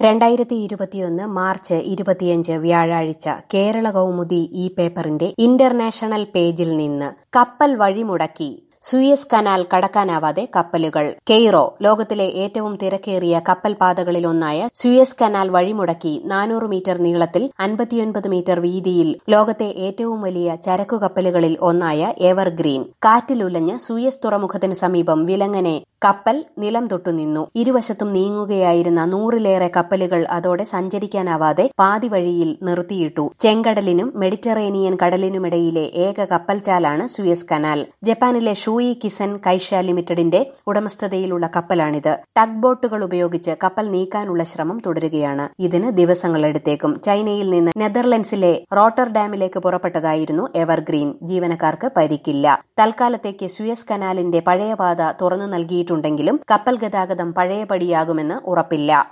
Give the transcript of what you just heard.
രണ്ടായിരത്തി ഇരുപത്തിയൊന്ന് മാർച്ച് ഇരുപത്തിയഞ്ച് വ്യാഴാഴ്ച കേരള കൗമുദി ഈ പേപ്പറിന്റെ ഇന്റർനാഷണൽ പേജിൽ നിന്ന് കപ്പൽ വഴിമുടക്കി സൂയസ് കനാൽ കടക്കാനാവാതെ കപ്പലുകൾ കെയ്റോ ലോകത്തിലെ ഏറ്റവും തിരക്കേറിയ കപ്പൽ പാതകളിലൊന്നായ സൂയസ് കനാൽ വഴിമുടക്കി നാനൂറ് മീറ്റർ നീളത്തിൽ അൻപത്തിയൊൻപത് മീറ്റർ വീതിയിൽ ലോകത്തെ ഏറ്റവും വലിയ ചരക്കു കപ്പലുകളിൽ ഒന്നായ എവർഗ്രീൻ കാറ്റിലുലഞ്ഞ് സൂയസ് തുറമുഖത്തിന് സമീപം വിലങ്ങനെ കപ്പൽ നിലം തൊട്ടുനിന്നു ഇരുവശത്തും നീങ്ങുകയായിരുന്ന നൂറിലേറെ കപ്പലുകൾ അതോടെ സഞ്ചരിക്കാനാവാതെ പാതി വഴിയിൽ നിർത്തിയിട്ടു ചെങ്കടലിനും മെഡിറ്ററേനിയൻ കടലിനുമിടയിലെ ഏക കപ്പൽചാലാണ് സൂയസ് കനാൽ ജപ്പാനിലെ ഷൂയി കിസൻ കൈഷ ലിമിറ്റഡിന്റെ ഉടമസ്ഥതയിലുള്ള കപ്പലാണിത് ടഗ് ബോട്ടുകൾ ഉപയോഗിച്ച് കപ്പൽ നീക്കാനുള്ള ശ്രമം തുടരുകയാണ് ഇതിന് ദിവസങ്ങളെടുത്തേക്കും ചൈനയിൽ നിന്ന് നെതർലൻഡ്സിലെ റോട്ടർ ഡാമിലേക്ക് പുറപ്പെട്ടതായിരുന്നു എവർഗ്രീൻ ജീവനക്കാർക്ക് പരിക്കില്ല തൽക്കാലത്തേക്ക് സുയസ് കനാലിന്റെ പഴയ പാത തുറന്നു നൽകിയിട്ടുണ്ടെങ്കിലും കപ്പൽ ഗതാഗതം പഴയപടിയാകുമെന്ന് ഉറപ്പില്ല